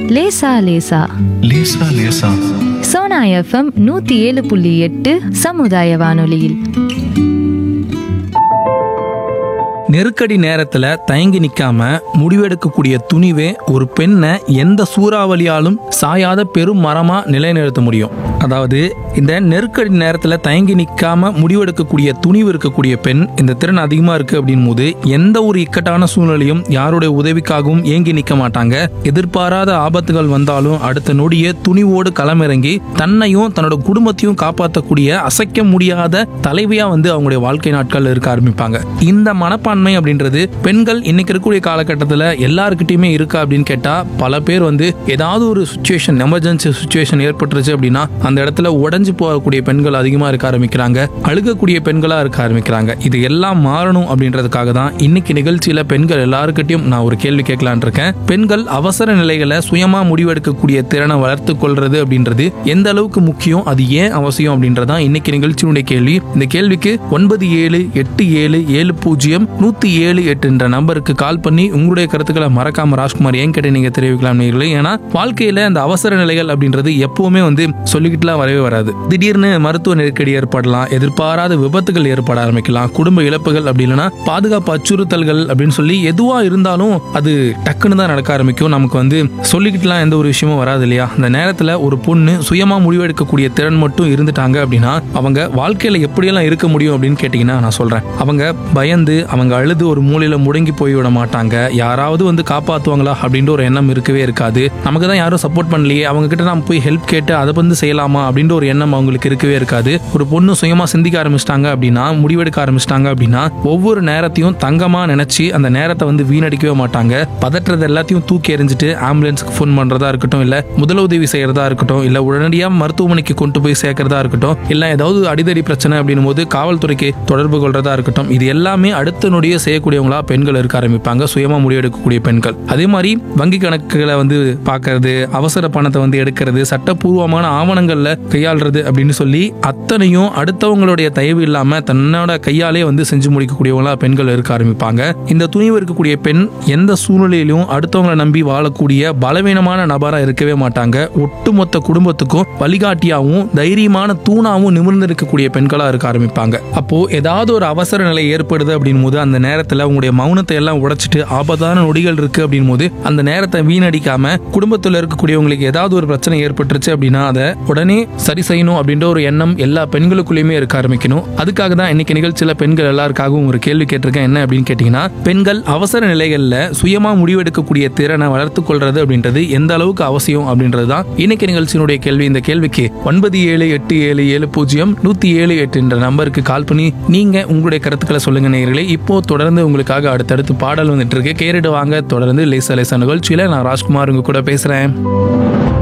லேசா லேசா லேசா லேசா சோனா எஃப்எம் நூத்தி ஏழு புள்ளி எட்டு சமுதாய வானொலியில் நெருக்கடி நேரத்துல தயங்கி நிக்காம முடிவெடுக்கக்கூடிய துணிவே ஒரு பெண்ணை எந்த சூறாவளியாலும் சாயாத பெரும் மரமா நிலைநிறுத்த முடியும் அதாவது இந்த நெருக்கடி நேரத்துல தயங்கி நிக்காம முடிவெடுக்கக்கூடிய துணிவு இருக்கக்கூடிய பெண் இந்த திறன் அதிகமா இருக்கு அப்படின் போது எந்த ஒரு இக்கட்டான சூழ்நிலையும் யாருடைய உதவிக்காகவும் ஏங்கி நிக்க மாட்டாங்க எதிர்பாராத ஆபத்துகள் வந்தாலும் அடுத்த நொடியே துணிவோடு களமிறங்கி தன்னையும் தன்னோட குடும்பத்தையும் காப்பாற்றக்கூடிய அசைக்க முடியாத தலைவியா வந்து அவங்களுடைய வாழ்க்கை நாட்கள் இருக்க ஆரம்பிப்பாங்க இந்த மனப்பான்மை அப்படின்றது பெண்கள் இன்னைக்கு இருக்கக்கூடிய காலகட்டத்தில் எல்லாருக்கிட்டையுமே இருக்கா அப்படின்னு கேட்டா பல பேர் வந்து ஏதாவது ஒரு சுச்சுவேஷன் எமர்ஜென்சி சுச்சுவேஷன் ஏற்பட்டுருச்சு அப்படின்னா அந்த இடத்துல உடஞ்சு போகக்கூடிய பெண்கள் அதிகமாக இருக்க ஆரம்பிக்கிறாங்க அழுகக்கூடிய பெண்களா இருக்க ஆரம்பிக்கிறாங்க இது எல்லாம் மாறணும் அப்படின்றதுக்காக தான் இன்னைக்கு நிகழ்ச்சியில பெண்கள் எல்லாருக்கிட்டையும் நான் ஒரு கேள்வி கேட்கலான் இருக்கேன் பெண்கள் அவசர நிலைகளை சுயமா முடிவெடுக்கக்கூடிய திறனை வளர்த்து கொள்றது அப்படின்றது எந்த அளவுக்கு முக்கியம் அது ஏன் அவசியம் அப்படின்றதான் இன்னைக்கு நிகழ்ச்சியினுடைய கேள்வி இந்த கேள்விக்கு ஒன்பது ஏழு எட்டு ஏழு ஏழு பூஜ்ஜியம் நூத்தி ஏழு எட்டு என்ற நம்பருக்கு கால் பண்ணி உங்களுடைய கருத்துக்களை மறக்காம ராஜ்குமார் ஏன் கேட்டு நீங்க தெரிவிக்கலாம் நேயர்களே ஏன்னா வாழ்க்கையில அந்த அவசர நிலைகள் அப்படின்றது எப்பவுமே வந்து சொல்லிக்கிட்டுலாம் வரவே வராது திடீர்னு மருத்துவ நெருக்கடி ஏற்படலாம் எதிர்பாராத விபத்துகள் ஏற்பட ஆரம்பிக்கலாம் குடும்ப இழப்புகள் அப்படி இல்லைன்னா பாதுகாப்பு அச்சுறுத்தல்கள் அப்படின்னு சொல்லி எதுவா இருந்தாலும் அது டக்குன்னு தான் நடக்க ஆரம்பிக்கும் நமக்கு வந்து சொல்லிக்கிட்டுலாம் எந்த ஒரு விஷயமும் வராது இல்லையா அந்த நேரத்துல ஒரு பொண்ணு சுயமா முடிவெடுக்கக்கூடிய திறன் மட்டும் இருந்துட்டாங்க அப்படின்னா அவங்க வாழ்க்கையில எப்படியெல்லாம் இருக்க முடியும் அப்படின்னு கேட்டீங்கன்னா நான் சொல்றேன் அவங்க பயந்து அவங்க அழுது ஒரு மூலையில முடங்கி போய் விட மாட்டாங்க யாராவது வந்து காப்பாத்துவாங்களா அப்படின்ற ஒரு எண்ணம் இருக்கவே இருக்காது நமக்கு தான் யாரும் சப்போர்ட் பண்ணலையே அவங்க கிட்ட நம்ம போய் ஹெல்ப் கேட்டு அதை வந்து செய்யலாமா அப்படின்ற ஒரு எண்ணம் அவங்களுக்கு இருக்கவே இருக்காது ஒரு பொண்ணு சுயமா சிந்திக்க ஆரம்பிச்சிட்டாங்க அப்படின்னா முடிவெடுக்க ஆரம்பிச்சிட்டாங்க அப்படின்னா ஒவ்வொரு நேரத்தையும் தங்கமா நினைச்சு அந்த நேரத்தை வந்து வீணடிக்கவே மாட்டாங்க பதற்றது எல்லாத்தையும் தூக்கி எறிஞ்சிட்டு ஆம்புலன்ஸ்க்கு ஃபோன் பண்றதா இருக்கட்டும் இல்ல முதலுதவி செய்யறதா இருக்கட்டும் இல்ல உடனடியா மருத்துவமனைக்கு கொண்டு போய் சேர்க்கறதா இருக்கட்டும் இல்ல ஏதாவது அடிதடி பிரச்சனை அப்படின்னும் போது காவல்துறைக்கு தொடர்பு கொள்றதா இருக்கட்டும் இது எல்லாமே அடுத்த நொடியே செய்யக்கூடியவங்களா பெண்கள் இருக்க ஆரம்பிப்பாங்க சுயமா முடிவெடுக்கக்கூடிய பெண்கள் அதே மாதிரி வங்கி கணக்குகளை வந்து பார்க்கறது அவசர பணத்தை வந்து எடுக்கிறது சட்டப்பூர்வமான ஆவணங்கள்ல கையாளுறது அப்படின்னு சொல்லி அத்தனையும் அடுத்தவங்களுடைய தயவு இல்லாம தன்னோட கையாலே வந்து செஞ்சு முடிக்கக்கூடியவங்களா பெண்கள் இருக்க ஆரம்பிப்பாங்க இந்த துணிவு இருக்கக்கூடிய பெண் எந்த சூழ்நிலையிலும் அடுத்தவங்களை நம்பி வாழக்கூடிய பலவீனமான நபரா இருக்கவே மாட்டாங்க ஒட்டுமொத்த குடும்பத்துக்கும் வழிகாட்டியாவும் தைரியமான தூணாவும் நிமிர்ந்து இருக்கக்கூடிய பெண்களா இருக்க ஆரம்பிப்பாங்க அப்போ ஏதாவது ஒரு அவசர நிலை ஏற்படுது அப்படின் போது அந்த நேரத்துல உங்களுடைய மௌனத்தை எல்லாம் உடைச்சிட்டு ஆபத்தான நொடிகள் இருக்கு அப்படின் போது அந்த நேரத்தை வீணடிக்காம குடும்பத்துல இருக்கக்கூடியவங்களுக்கு ஏதாவது ஒரு பிரச்சனை ஏற்பட்டுருச்சு அப்படின்னா அதை உடனே சரி செய்யணும் அப்படின்ற ஒரு எண்ணம் எல்லா பெண்களுக்குள்ளயுமே இருக்க ஆரம்பிக்கணும் அதுக்காக தான் இன்னைக்கு நிகழ்ச்சியில பெண்கள் எல்லாருக்காகவும் ஒரு கேள்வி கேட்டிருக்கேன் என்ன அப்படின்னு கேட்டீங்கன்னா பெண்கள் அவசர நிலைகள்ல சுயமா முடிவெடுக்கக்கூடிய திறனை வளர்த்து கொள்றது அப்படின்றது எந்த அளவுக்கு அவசியம் அப்படின்றது தான் இன்னைக்கு நிகழ்ச்சியினுடைய கேள்வி இந்த கேள்விக்கு ஒன்பது ஏழு எட்டு ஏழு ஏழு பூஜ்ஜியம் நூத்தி ஏழு எட்டு என்ற நம்பருக்கு கால் பண்ணி நீங்க உங்களுடைய கருத்துக்களை சொல்லுங்க நேயர்களே இப்போ தொடர்ந்து உங்களுக்காக அடுத்தடுத்து பாடல் வந்துட்டு இருக்கு கேரிடு வாங்க தொடர்ந்து லேசா லேசா நிகழ்ச்சியில நான் ராஜ்குமார் உங்க கூட பேசுறேன்